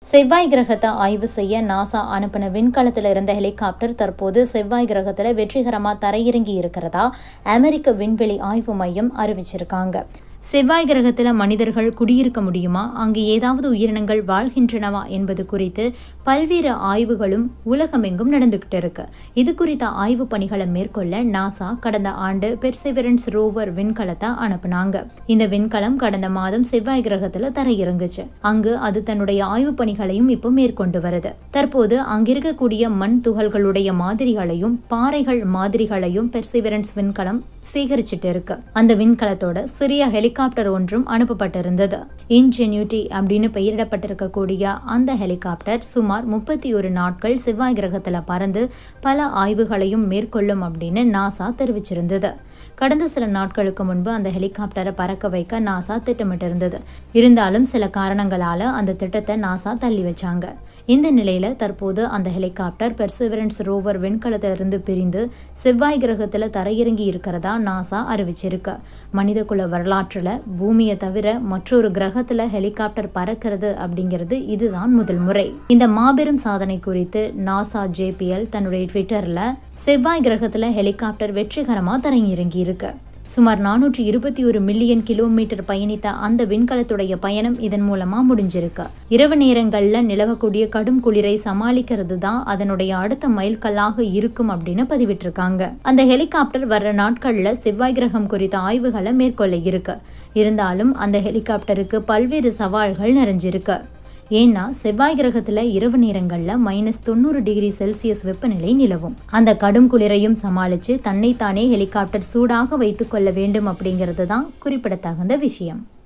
செவ்வாய் கிரகத்தை ஆய்வு செய்ய நாசா அனுப்பின விண்கலத்தில் இருந்த ஹெலிகாப்டர் தற்போது செவ்வாய் கிரகத்தில் வெற்றிகரமாக தரையிறங்கி இருக்கிறதா அமெரிக்க விண்வெளி ஆய்வு மையம் அறிவிச்சிருக்காங்க செவ்வாய் கிரகத்தில் மனிதர்கள் குடியிருக்க முடியுமா அங்கு ஏதாவது உயிரினங்கள் வாழ்கின்றனவா என்பது குறித்து பல்வேறு ஆய்வுகளும் உலகமெங்கும் நடந்துகிட்டு இருக்கு இது குறித்த ஆய்வு பணிகளை மேற்கொள்ள நாசா கடந்த ஆண்டு பெர்செவரன்ஸ் ரோவர் விண்கலத்தை அனுப்புனாங்க இந்த விண்கலம் கடந்த மாதம் செவ்வாய் கிரகத்தில் தரையிறங்குச்சு அங்கு அது தன்னுடைய ஆய்வு பணிகளையும் இப்போ மேற்கொண்டு வருது தற்போது அங்கிருக்கக்கூடிய மண் துகள்களுடைய மாதிரிகளையும் பாறைகள் மாதிரிகளையும் பெர்சிவரன்ஸ் விண்கலம் சேகரிச்சுட்டு இருக்கு அந்த விண்கலத்தோட சிறிய ஹெலிகாப்டர் ஒன்றும் அனுப்பப்பட்டிருந்தது இன்ஜென்யூட்டி அப்படின்னு பெயரிடப்பட்டிருக்கக்கூடிய அந்த ஹெலிகாப்டர் சுமார் முப்பத்தி ஒரு நாட்கள் செவ்வாய் கிரகத்துல பறந்து பல ஆய்வுகளையும் மேற்கொள்ளும் அப்படின்னு நாசா தெரிவிச்சிருந்தது கடந்த சில நாட்களுக்கு முன்பு அந்த ஹெலிகாப்டரை பறக்க வைக்க நாசா திட்டமிட்டிருந்தது இருந்தாலும் சில காரணங்களால அந்த திட்டத்தை நாசா தள்ளி வச்சாங்க இந்த நிலையில தற்போது அந்த ஹெலிகாப்டர் பெர்சிவரன்ஸ் ரோவர் விண்கலத்திலிருந்து பிரிந்து செவ்வாய் கிரகத்துல தரையிறங்கி இருக்கிறதா நாசா அறிவிச்சிருக்கு மனிதகுல வரலாற்றுல பூமியை தவிர மற்றொரு கிரகத்துல ஹெலிகாப்டர் பறக்கிறது அப்படிங்கிறது இதுதான் முதல் முறை இந்த மாபெரும் சாதனை குறித்து நாசா ஜேபிஎல் தன்னுடைய ட்விட்டர்ல செவ்வாய் கிரகத்துல ஹெலிகாப்டர் வெற்றிகரமா தரையிறங்கி இருக்கு சுமார் நானூற்றி இருபத்தி ஒரு மில்லியன் கிலோமீட்டர் பயணித்த அந்த விண்கலத்துடைய பயணம் இதன் மூலமா முடிஞ்சிருக்கு இரவு நேரங்கள்ல நிலவக்கூடிய கடும் குளிரை சமாளிக்கிறது தான் அதனுடைய அடுத்த மைல்கல்லாக இருக்கும் அப்படின்னு பதிவிட்டிருக்காங்க அந்த ஹெலிகாப்டர் வர்ற நாட்கள்ல செவ்வாய் கிரகம் குறித்த ஆய்வுகளை மேற்கொள்ள இருக்கு இருந்தாலும் அந்த ஹெலிகாப்டருக்கு பல்வேறு சவால்கள் நிறைஞ்சிருக்கு ஏன்னா செவ்வாய் கிரகத்துல இரவு நேரங்கள்ல மைனஸ் தொண்ணூறு டிகிரி செல்சியஸ் வெப்பநிலை நிலவும் அந்த கடும் குளிரையும் சமாளிச்சு தன்னைத்தானே ஹெலிகாப்டர் சூடாக வைத்துக் கொள்ள வேண்டும் அப்படிங்கிறது தான் குறிப்பிடத்தகுந்த விஷயம்